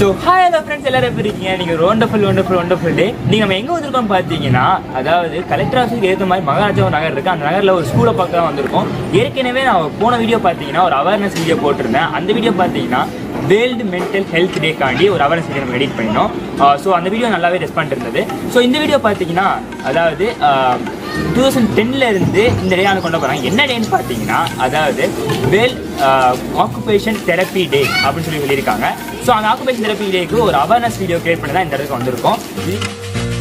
so hi hello friends எல்லாரும் எப்படி இருக்கீங்க நீங்கள் ஒண்டர்ஃபுல் ஒண்டர்ஃபுல் ஒண்டர்ஃபுல் டே நீங்கள் நம்ம எங்கே வந்திருக்கோம் பார்த்தீங்கன்னா அதாவது கலெக்டர் ஆஃபீஸ்க்கு ஏற்ற மாதிரி மகாராஜா ஒரு நகர் இருக்குது அந்த நகரில் ஒரு ஸ்கூலை பார்க்க தான் வந்திருக்கோம் ஏற்கனவே நான் போன வீடியோ பார்த்தீங்கன்னா ஒரு அவேர்னஸ் வீடியோ போட்டிருந்தேன் அந்த வீடியோ பார்த்தீங்கன்னா வேர்ல்டு மென்டல் ஹெல்த் டேக்காண்டி ஒரு அவேர்னஸ் வீடியோ நம்ம எடிட் பண்ணினோம் ஸோ அந்த வீடியோ நல்லாவே ரெஸ்பாண்ட் இருந்தது ஸோ இந்த வீடியோ பார்த்தீங்கன்னா அதாவது டூ தௌசண்ட் டென்ல இருந்து இந்த டே கொண்டு போகிறாங்க என்ன டேன்னு பார்த்தீங்கன்னா அதாவது வேல் ஆக்குபேஷன் தெரப்பி டே அப்படின்னு சொல்லி சொல்லியிருக்காங்க ஸோ அந்த ஆக்குபேஷன் தெரப்பி டேக்கு ஒரு அவேர்னஸ் வீடியோ கிரியேட் பண்ணி தான் இந்த இடத்துக்கு வந்திருக்கோம் இது-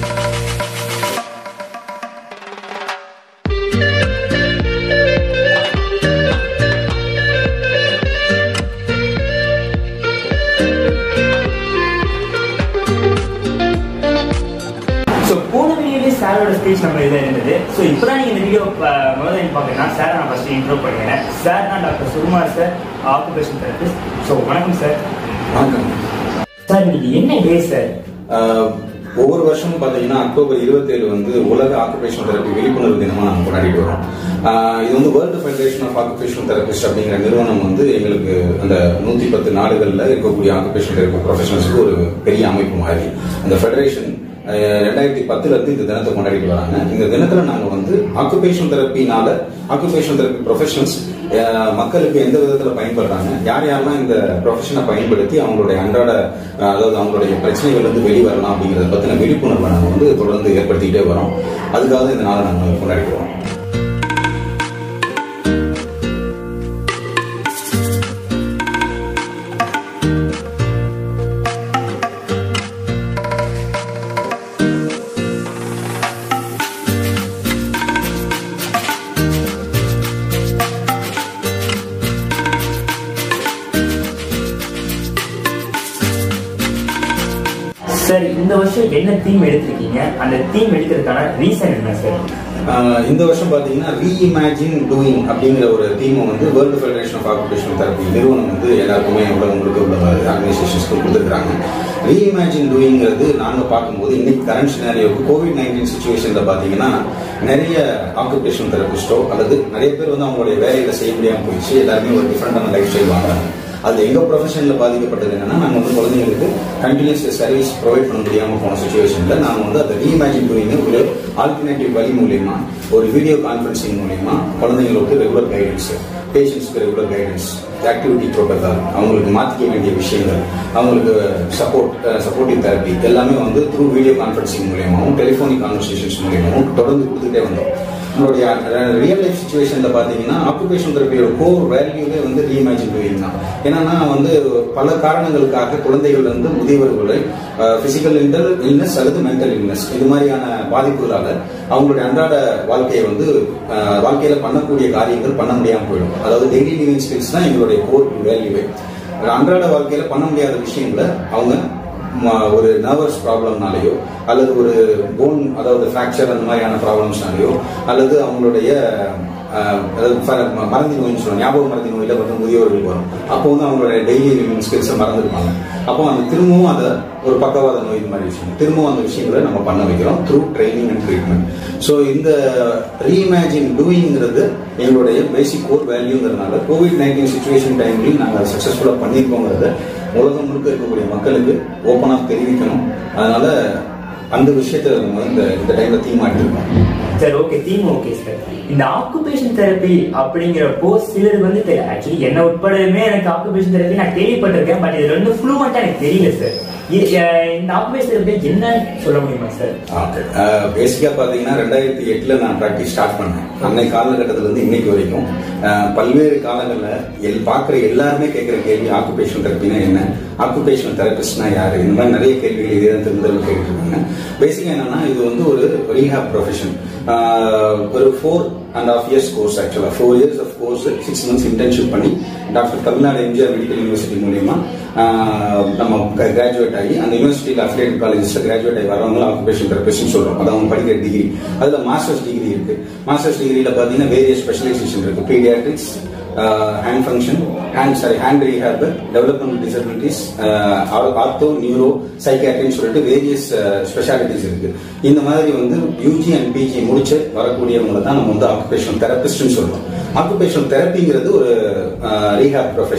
ஸோ போன வீடியோலேயே சாரோட ஸ்பீச் நம்ம இதில் இருந்தது ஸோ இப்போ தான் நீங்கள் இந்த வீடியோ முதல்ல என்ன பார்க்குறீங்கன்னா சார் நான் ஃபஸ்ட்டு இன்ட்ரோ பண்ணுறேன் சார் நான் doctor Sukumar sir occupation therapist so வணக்கம் சார் வணக்கம் சார் இன்னைக்கு என்ன டே சார் ஆஹ் ஒவ்வொரு வருஷமும் பார்த்தீங்கன்னா அக்டோபர் 27 வந்து உலக ஆக்குபேஷன் தெரப்பி விழிப்புணர்வு தினமா நாங்கள் கொண்டாடிட்டு வரோம் ஆஹ் இது வந்து world federation of occupation therapist அப்படிங்கிற நிறுவனம் வந்து எங்களுக்கு அந்த நூத்தி பத்து நாடுகளில் இருக்கக்கூடிய ஆக்குபேஷன் தெரப்பி ப்ரொஃபஷனல்ஸ்க்கு ஒரு பெரிய அமைப்பு மாதிரி அந்த ஃபெடரேஷன் ரெண்டாயிரத்தி பத்துல இருந்து இந்த தினத்தை கொண்டாடிட்டு வராங்க இந்த தினத்துல நாங்க வந்து ஆக்குபேஷன் தெரப்பினால ஆக்குபேஷன் தெரப்பி ப்ரொஃபஷனல்ஸ் மக்களுக்கு எந்த விதத்துல பயன்படுறாங்க யார் யாரெல்லாம் இந்த ப்ரொஃபஷனை பயன்படுத்தி அவங்களுடைய அன்றாட அஹ், அதாவது அவங்களுடைய பிரச்சனைகள் இருந்து வெளிவரலாம் அப்படிங்கறத பத்தின விழிப்புணர்வை நாங்க வந்து தொடர்ந்து ஏற்படுத்திக்கிட்டே வரோம் அதுக்காக இந்த நாளை நாங்க கொண்டாடிட்டு வரோம் சார் இந்த வருஷம் என்ன தீம் எடுத்திருக்கீங்க அந்த தீம் எடுக்கிறதுக்கான ரீசன் என்ன சார் ஆஹ் இந்த வருஷம் பாத்தீங்கன்னா ரீஇமேஜின் டூயிங் அப்படிங்கிற ஒரு தீமை வந்து world federation of occupation therapy நிறுவனம் வந்து எல்லாருக்குமே உலகம் முழுக்க உள்ள ஆர்கனைசேஷன்ஸ்க்கு கொடுத்துருக்காங்க ரீஇமேஜின் டூயிங்கிறது நாங்க பார்க்கும்போது இன்னைக்கு கரண்ட் சினாரியோக்கு கோவிட் நைன்டீன் சுச்சுவேஷன்ல பாத்தீங்கன்னா நிறைய ஆக்குபேஷன் தெரபிஸ்டோ அல்லது நிறைய பேர் வந்து அவங்களுடைய வேலைகளை செய்ய முடியாம போயிடுச்சு எல்லாருமே ஒரு டிஃப்ரெண்டான லைஃப் ஸ்டைல் வாங்குறாங்க அது எங்க ப்ரொஃபஷன்ல பாதிக்கப்பட்டது என்னன்னா நாங்க வந்து குழந்தைங்களுக்கு கண்டினியூஸ் சர்வீஸ் ப்ரொவைட் பண்ண முடியாம போன சுச்சுவேஷன்ல நாங்க வந்து அதை ரீஇமேஜின் பண்ணி ஒரு ஆல்டர்னேட்டிவ் வழி மூலியமா ஒரு வீடியோ கான்ஃபரன்சிங் மூலியமா குழந்தைங்களுக்கு ரெகுலர் கைடன்ஸ் பேஷண்ட்ஸ்க்கு ரெகுலர் கைடன்ஸ் ஆக்டிவிட்டி ப்ரோட்டோகால் அவங்களுக்கு மாற்றிக்க வேண்டிய விஷயங்கள் அவங்களுக்கு சப்போர்ட் சப்போர்ட்டிவ் தெரப்பி எல்லாமே வந்து த்ரூ வீடியோ கான்ஃபரன்சிங் மூலியமாகவும் டெலிஃபோனிக் கான்வர்சேஷன்ஸ் மூலியமாகவும் தொடர்ந்து கொடுத்துட்டே வந்தோம் நம்மளுடைய ரியல் லைஃப் சுச்சுவேஷன்ல பாத்தீங்கன்னா ஆக்குபேஷன் தெரப்பியோட கோர் வேல்யூவே வந்து ரீஇமேஜின் டூயிங் தான் ஏன்னா வந்து பல காரணங்களுக்காக குழந்தைகள் வந்து முதியவர்களை பிசிக்கல் இன்டல் இல்னஸ் அல்லது மென்டல் இல்னஸ் இது மாதிரியான பாதிப்புகளால அவங்களுடைய அன்றாட வாழ்க்கையை வந்து அஹ், வாழ்க்கையில பண்ணக்கூடிய காரியங்கள் பண்ண முடியாம போயிடும் அதாவது டெய்லி லிவிங் ஸ்கில்ஸ் தான் எங்களுடைய கோர் வேல்யூவே அன்றாட வாழ்க்கையில பண்ண முடியாத விஷயங்களை அவங்க ம- ஒரு நர்வஸ் ப்ராப்ளம்னாலேயோ அல்லது ஒரு போன் அதாவது ஃப்ராக்சர் அந்த மாதிரியான ப்ராப்ளம்ஸ்னாலேயோ அல்லது அவங்களுடைய அஹ், அதாவது ஃப- ம- மறதி நோய்னு சொல்லுவாங்க ஞாபக மறதி நோயில வந்து முதியோர்களுக்கு வரும் அப்போ வந்து அவங்களுடைய டெய்லி லிவிங் ஸ்கில்ஸை மறந்துருப்பாங்க அப்போ அந்த திரும்பவும் அதை ஒரு பக்கவாத நோய் இந்த மாதிரி விஷயம் திரும்பவும் அந்த விஷயங்களை நம்ம பண்ண வைக்கிறோம் through training and treatment so இந்த ரீஇமேஜின் டூயிங்கிறது எங்களுடைய பேசிக் கோர் வேல்யூங்கிறதுனால கோவிட் நைன்டீன் சுச்சுவேஷன் டைம்லையும் நாங்கள் சக்ஸஸ்ஃபுல்லாக பண்ணியிருக்கோங்கிறத உலகம் முழுக்க இருக்கக்கூடிய மக்களுக்கு ஓப்பனாக தெரிவிக்கணும் அதனால அந்த விஷயத்தை நம்ம இந்த இந்த டைம்ல தீமா எடுத்திருக்கோம் sir okay theme okay sir இந்த ஆக்குபேஷன் தெரப்பி அப்படிங்கிறப்போ சிலர் வந்து ஆக்சுவலி என்ன உட்படவே எனக்கு ஆக்குபேஷன் தெரப்பி நான் கேள்விப்பட்டிருக்கேன் பட் இது ரெண்டு ஃப்ளூமெண்டா எனக்கு தெரியல சார் இந்த ஆக்குபேஷன் தெரப்பி என்னன்னு சொல்ல முடியுமா சார் ஓகே பேசிக்கா பாத்தீங்கன்னா ரெண்டாயிரத்தி எட்டுல நான் ப்ராக்டிஸ் ஸ்டார்ட் பண்ணேன் அன்னை காலகட்டத்துல இருந்து இன்னைக்கு வரைக்கும் அஹ், பல்வேறு காலங்கள்ல எல் பாக்குற எல்லாருமே கேட்கிற கேள்வி ஆக்குபேஷன் தெரப்பினா என்ன ஆக்குபேஷன் தெரபிஸ்ட்னா யாரு இந்த மாதிரி நிறைய கேள்விகள் இதே திருந்தல் கேட்டுட்டு இருக்காங்க பேசிக்கா என்னன்னா இது வந்து ஒரு ரீஹாப் ப்ரொஃபஷன் ஒரு four and half years course ஆக்சுவலா four years of course six months internship பண்ணி doctor Tamil Nadu MGR medical university மூலியமா ஆஹ், நம்ம கிராஜுவேட் ஆகி அந்த யூனிவர்சிட்டியில் அஃபிலியேட் காலேஜஸ்ல கிராஜுவேட் ஆகி வரவங்க ஆக்குபேஷன் தெரபிஸ்ட்னு சொல்றோம் அது அவங்க படிக்கிற டிகிரி அதுல மாஸ்டர்ஸ் டிகிரி இருக்கு மாஸ்டர்ஸ் டிகிரியில பாத்தீங்கன்னா வேரியஸ் ஸ்பெஷலைசேஷன் இருக்கு paediatrics hand function hand sorry hand rehab development disabilities ortho neuro சைக்காட்ரின்னு சொல்லிட்டு வேரியஸ் ஸ்பெஷாலிட்டிஸ் இருக்கு இந்த மாதிரி வந்து யூஜி அண்ட் பிஜி முடிச்சு வரக்கூடியவங்களை தான் நம்ம வந்து ஆக்குபேஷனல் தெரபிஸ்ட்னு சொல்றோம் ஆக்குபேஷனல் தெரப்பிங்கிறது ஒரு ரீஹேப் ப்ரொஃபஷன்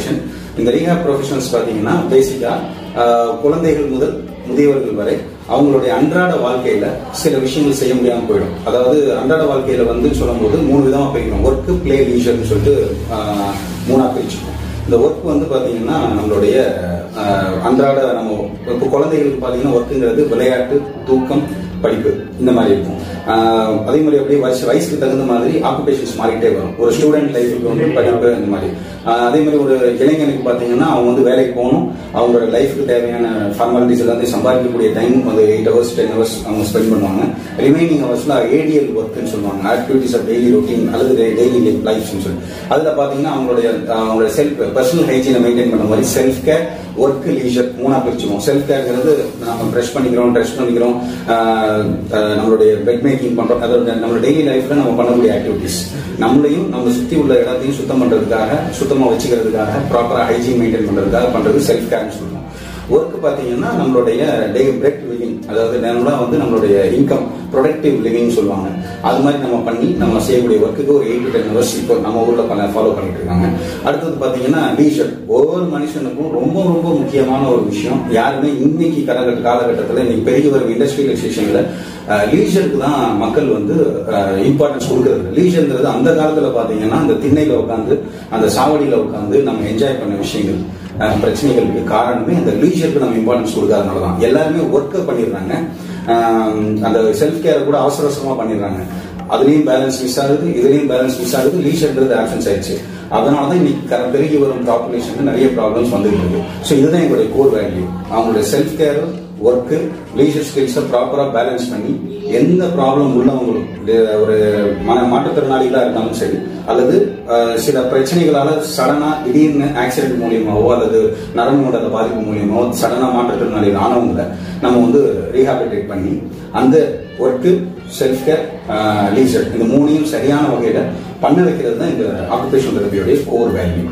இந்த ரீஹாப் ப்ரொஃபஷனல்ஸ் பார்த்தீங்கன்னா பேசிக்காக குழந்தைகள் முதல் முதியவர்கள் வரை அவங்களுடைய அன்றாட வாழ்க்கையில சில விஷயங்கள் செய்ய முடியாம போயிடும் அதாவது அன்றாட வாழ்க்கையில வந்து சொல்லும்போது மூணு விதமா பிரிக்கணும் ஒர்க்கு பிளே லீஷர்னு சொல்லிட்டு ஆஹ், மூணா பிரிச்சுக்கணும் இந்த ஒர்க் வந்து பாத்தீங்கன்னா நம்மளுடைய ஆஹ், அன்றாட நம்ம இப்போ குழந்தைகளுக்கு பாத்தீங்கன்னா ஒர்க்குங்கிறது விளையாட்டு தூக்கம் படிப்பு இந்த மாதிரி இருக்கும் ஆஹ், அதே மாதிரி அப்படியே வயசு வயசுக்கு தகுந்த மாதிரி ஆக்குபேஷன்ஸ் மாறிட்டே வரும் ஒரு ஸ்டூடெண்ட் லைஃபுக்கு வந்து படிப்பு இந்த மாதிரி ஆஹ், அதே மாதிரி ஒரு இளைஞனுக்கு பாத்தீங்கன்னா அவங்க வந்து வேலைக்கு போகணும் அவங்களோட லைஃப்க்கு தேவையான ஃபார்மாலிட்டிஸ் எல்லாத்தையும் சம்பாதிக்கக்கூடிய டைம் வந்து எயிட் ஹவர்ஸ் டென் ஹவர்ஸ் அவங்க ஸ்பெண்ட் பண்ணுவாங்க ரிமைனிங் ஹவர்ஸ்ல ஏடிஎல் ஒர்க்னு சொல்லுவாங்க ஆக்டிவிட்டிஸ் ஆஃப் டெய்லி ரொட்டீன் அல்லது டெய்லி லைஃப்னு சொல்லி அதுல பாத்தீங்கன்னா அவங்களுடைய ஆஹ், அவங்களோட செல்ஃப் பர்சனல் ஹைஜீனை மெயின்டைன் பண்ண மாதிரி செல்ஃப் கேர் ஒர்க் லீஷர் மூணா பிரிச்சுவோம் செல்ஃப் கேர்ங்கிறது நம்ம ப்ரெஷ் பண்ணிக்கிறோம் ட்ரெஸ் பண்ணிக்கிறோம் ஆஹ், ஆஹ், நம்மளுடைய பெட் மேக்கிங் பண்றோம் அதோட நம்ம டெய்லி லைஃப்ல நம்ம பண்ணக்கூடிய ஆக்டிவிட்டிஸ் நம்மளையும் நம்ம சுத்தி உள்ள இடத்தையும் சுத்தம் பண்றதுக்காக சுத்தமா வச்சுக்கிறதுக்காக ப்ராப்பரா ஹைஜீன் மெயின்டைன் பண்றதுக்காக பண்றது செல்ஃப் கேர்னு சொல்லுவோம் ஒர்க் பாத்தீங்கன்னா நம்மளுடைய டே பிரெட் லிவிங் அதாவது நார்மலா வந்து நம்மளுடைய இன்கம் ப்ரொடக்டிவ் லிவிங் சொல்லுவாங்க அது மாதிரி நம்ம பண்ணி நம்ம செய்யக்கூடிய ஒர்க்குக்கு ஒரு எயிட் டு டென் ஹவர்ஸ் இப்போ நம்ம ஊர்ல பல ஃபாலோ பண்ணிட்டு இருக்காங்க அடுத்தது பாத்தீங்கன்னா லீஷர் ஒவ்வொரு மனுஷனுக்கும் ரொம்ப ரொம்ப முக்கியமான ஒரு விஷயம் யாருமே இன்னைக்கு காலகட்ட காலகட்டத்தில் இன்னைக்கு பெரிய வரும் இண்டஸ்ட்ரியலைசேஷன்ல லீஷருக்கு தான் மக்கள் வந்து இம்பார்ட்டன்ஸ் கொடுக்கறது லீஷர்ங்கிறது அந்த காலத்துல பாத்தீங்கன்னா அந்த திண்ணையில உட்காந்து அந்த சாவடியில உட்காந்து நம்ம என்ஜாய் பண்ண விஷயங்கள் அஹ், பிரச்சனைகளுக்கு காரணமே அந்த லீஷருக்கு நம்ம இம்பார்ட்டன்ஸ் கொடுக்காதனால தான் எல்லாருமே ஒர்க்கை பண்ணிடுறாங்க அஹ், அந்த செல்ஃப் கேரை கூட அவசர அவசரமா பண்ணிடுறாங்க அதுலயும் பேலன்ஸ் மிஸ் ஆகுது இதுலயும் பேலன்ஸ் மிஸ் ஆகுது லீஷர்ன்றது ஆப்சன்ஸ் ஆயிடுச்சு அதனால தான் இன்னைக்கு க- பெருகி வரும் பாப்புலேஷனுக்கு நிறைய ப்ராப்ளம்ஸ் வந்துட்டு இருக்கு ஸோ இதுதான் எங்களுடைய கோர் வேல்யூ அவங்களுடைய செல்ஃப் கேர் ஒர்க்கு லீஷர் ஸ்கில்ஸை ப்ராப்பரா பேலன்ஸ் பண்ணி எந்த ப்ராப்ளம் உள்ளவங்களும் இது ஒரு மன மாற்றுத்திறனாளிகளா இருந்தாலும் சரி அல்லது அஹ், சில பிரச்சனைகளால சடனா திடீர்னு ஆக்சிடென்ட் மூலியமாவோ அல்லது நரம்பு மண்டல பாதிப்பு மூலியமாவோ சடனா மாற்றுத்திறனாளிகள் ஆனவங்களை நம்ம வந்து ரீஹாபிலிட்டேட் பண்ணி அந்த ஒர்க்கு செல்ஃப் கேர் லீசர் இந்த மூணையும் சரியான வகையில பண்ண வைக்கிறது தான் இந்த ஆக்குபேஷன் தெரபியோடைய கோர் வேல்யூ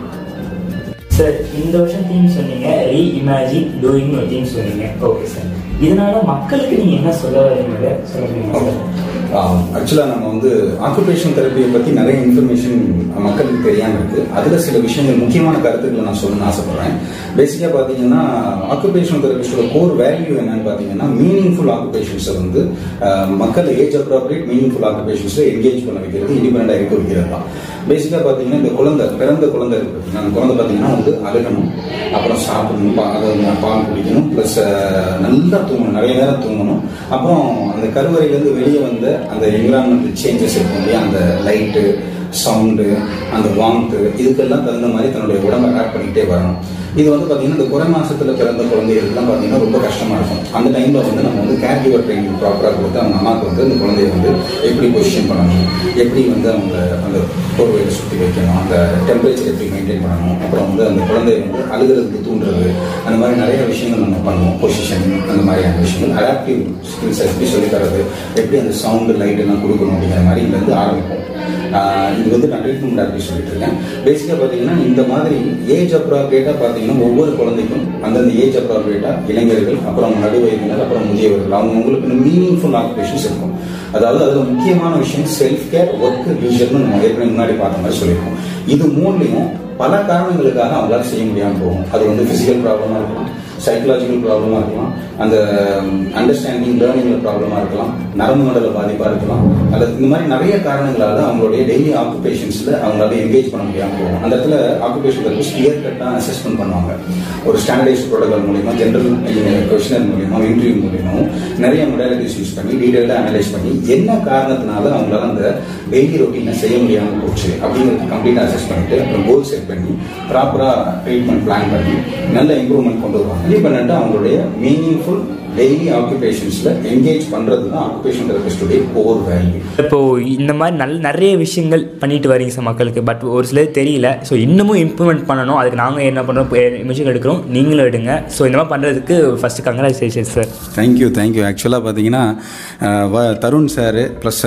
சார் இந்த வருஷம் தீம் சொன்னீங்க ரீ இமேஜின் டூயிங் ஒரு தீம் சொன்னீங்க ஓகே சார் இதனால மக்களுக்கு நீங்க என்ன சொல்ல வரீங்க சொல்ல முடியுமா சார் ஆக்சுவலாக நம்ம வந்து ஆக்குபேஷன் தெரப்பியை பற்றி நிறைய இன்ஃபர்மேஷன் மக்களுக்கு தெரியாமல் இருக்கு அதில் சில விஷயங்கள் முக்கியமான கருத்துக்களை நான் சொல்லணும்னு ஆசைப்படுறேன் பேசிக்காக பார்த்தீங்கன்னா ஆக்குபேஷன் தெரபிஸ்டோட கோர் வேல்யூ என்னன்னு பார்த்தீங்கன்னா மீனிங்ஃபுல் ஆக்குபேஷன்ஸை வந்து அஹ், மக்கள் ஏஜ் அப்ராப்ரியேட் மீனிங்ஃபுல் ஆக்குபேஷன்ஸில் என்கேஜ் பண்ண வைக்கிறது இண்டிபெண்டாக இருக்க வைக்கிறது தான் பேசிக்காக பார்த்தீங்கன்னா இந்த குழந்தை பிறந்த குழந்தை இருக்கு பார்த்தீங்கன்னா அந்த குழந்தை பார்த்தீங்கன்னா வந்து அழுகணும் அப்புறம் சாப்பிடணும் பா- அதாவது பால் குடிக்கணும் ப்ளஸ் நல்லா தூங்கணும் நிறைய நேரம் தூங்கணும் அப்புறம் அந்த கருவறையிலேருந்து வெளியே வந்த அந்த என்விரான்மெண்ட் சேஞ்சஸ் இருக்கும் இல்லையா அந்த லைட்டு சவுண்டு அந்த வாம்த்து இதுக்கெல்லாம் தகுந்த மாதிரி தன்னுடைய உடம்பை ஆட் பண்ணிக்கிட்டே வரணும் இது வந்து பார்த்தீங்கன்னா இந்த குறை மாசத்துல பிறந்த குழந்தைகளுக்குலாம் பார்த்தீங்கன்னா ரொம்ப கஷ்டமா இருக்கும் அந்த டைம்ல வந்து நம்ம வந்து கேர் கிவர் ட்ரைனிங் ப்ராப்பராக கொடுத்து அவங்க அம்மாவுக்கு வந்து அந்த குழந்தைய வந்து எப்படி பொசிஷன் பண்ணணும் எப்படி வந்து அவங்க அந்த போர்வையில் சுற்றி வைக்கணும் அந்த டெம்பரேச்சர் எப்படி மெயின்டைன் பண்ணணும் அப்புறம் வந்து அந்த குழந்தைய வந்து அழுகிறதுக்கு தூண்டுறது அந்த மாதிரி நிறைய விஷயங்கள் நம்ம பண்ணுவோம் பொசிஷன் அந்த மாதிரியான விஷயங்கள் அடாப்டிவ் ஸ்கில்ஸ் எப்படி சொல்லித் தரது எப்படி அந்த சவுண்டு லைட் எல்லாம் கொடுக்கணும் அப்படிங்கிற மாதிரி இதுலேருந்து ஆரம்பிப்போம் ஆஹ் இது வந்து நான் ட்ரீட்மெண்ட் அப்படி சொல்லிட்டு இருக்கேன் பேசிக்காக பார்த்தீங்கன்னா இந்த மாதிரி ஏஜ் அப்ராப்ரியேட்டாக பார்த்தீங்கன்னா ஒவ்வொரு குழந்தைக்கும் அந்தந்த ஏஜ் அப்ராப்ரியேட்டாக இளைஞர்கள் அப்புறம் நடுவயதினர் அப்புறம் முதியவர்கள் அவங்க உங்களுக்கு மீனிங்ஃபுல் ஆக்குபேஷன்ஸ் இருக்கும் அதாவது அதுல முக்கியமான விஷயம் செல்ஃப் கேர் ஒர்க் லீஜர்னு நம்ம ஏற்கனவே முன்னாடி பார்த்த மாதிரி சொல்லியிருக்கோம் இது மூணுலையும் பல காரணங்களுக்காக அவங்களால செய்ய முடியாமல் போகும் அது வந்து பிசிக்கல் ப்ராப்ளமா இருக்கலாம் சைக்கலாஜிக்கல் ப்ராப்ளமா இருக்கலாம் அந்த அண்டர்ஸ்டாண்டிங் லேர்னிங்ல ப்ராப்ளமா இருக்கலாம் நரம்பு மண்டல பாதிப்பா இருக்கலாம் அல்லது இந்த மாதிரி நிறைய காரணங்களால அவங்களுடைய டெய்லி ஆக்குபேஷன்ஸ்ல அவங்களால என்கேஜ் பண்ண முடியாம போகும் அந்த இடத்துல ஆக்குபேஷன் தெரபிஸ்ட் கிளியர் கட்டா அசஸ்மெண்ட் பண்ணுவாங்க ஒரு ஸ்டாண்டர்டைஸ் ப்ரோட்டோகால் மூலியமா ஜென்ரல் கொஸ்டினர் மூலியமா இன்டர்வியூ மூலியமாவும் நிறைய மொடாலிட்டிஸ் யூஸ் பண்ணி டீடைல்டாக அனலைஸ் பண்ணி என்ன காரணத்தினால அவங்களால அந்த டெய்லி ரொட்டீனை செய்ய முடியாம போச்சு அப்படிங்கிறது கம்ப்ளீட்டாக அசஸ் பண்ணிட்டு அப்புறம் கோல் செட் பண்ணி ப்ராப்பரா ட்ரீட்மெண்ட் பிளான் பண்ணி நல்ல இம்ப்ரூவ்மெண்ட் கொண்டு வருவாங்க இண்டிபெண்ட் அவங்களுடைய மீனிங்ஃபுல் டெய்லி ஆக்குபேஷன்ஸ்ல என்கேஜ் பண்றது தான் ஆக்குபேஷன் தெரபிஸ்டுடைய கோர் வேல்யூ இப்போ இந்த மாதிரி நல்ல நிறைய விஷயங்கள் பண்ணிட்டு வரீங்க சார் மக்களுக்கு பட் ஒரு சிலர் தெரியல ஸோ இன்னமும் இம்ப்ரூவ்மெண்ட் பண்ணணும் அதுக்கு நாங்கள் என்ன பண்ணுறோம் இமேஜின் எடுக்கிறோம் நீங்களும் எடுங்க ஸோ இந்த மாதிரி பண்ணுறதுக்கு first congratulation sir thank you thank you ஆக்சுவலாக பார்த்தீங்கன்னா அஹ், வ- தருண் சார் ப்ளஸ்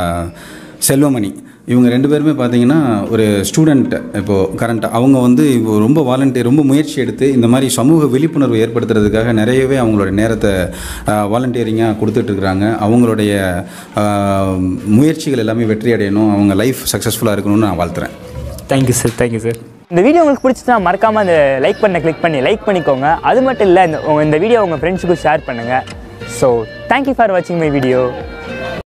செல்வமணி இவங்க ரெண்டு பேருமே பார்த்தீங்கன்னா ஒரு ஸ்டூடெண்ட் இப்போது கரண்ட்டாக அவங்க வந்து இப்போ ரொம்ப வாலண்டியர் ரொம்ப முயற்சி எடுத்து இந்த மாதிரி சமூக விழிப்புணர்வு ஏற்படுத்துறதுக்காக நிறையவே அவங்களோட நேரத்தை வாலண்டியரிங்காக கொடுத்துட்ருக்குறாங்க அவங்களுடைய அஹ், முயற்சிகள் எல்லாமே வெற்றி அடையணும் அவங்க லைஃப் சக்ஸஸ்ஃபுல்லாக இருக்கணும்னு நான் வாழ்த்துறேன் தேங்க்யூ சார் தேங்க்யூ சார் இந்த வீடியோ உங்களுக்கு பிடிச்சிச்சுன்னா மறக்காமல் அந்த லைக் பண்ண கிளிக் பண்ணி லைக் பண்ணிக்கோங்க அது மட்டும் இல்லை இந்த உங்க- இந்த வீடியோ உங்கள் ஃப்ரெண்ட்ஸுக்கும் ஷேர் பண்ணுங்கள் ஸோ தேங்க்யூ ஃபார் வாட்சிங் மை வீடியோ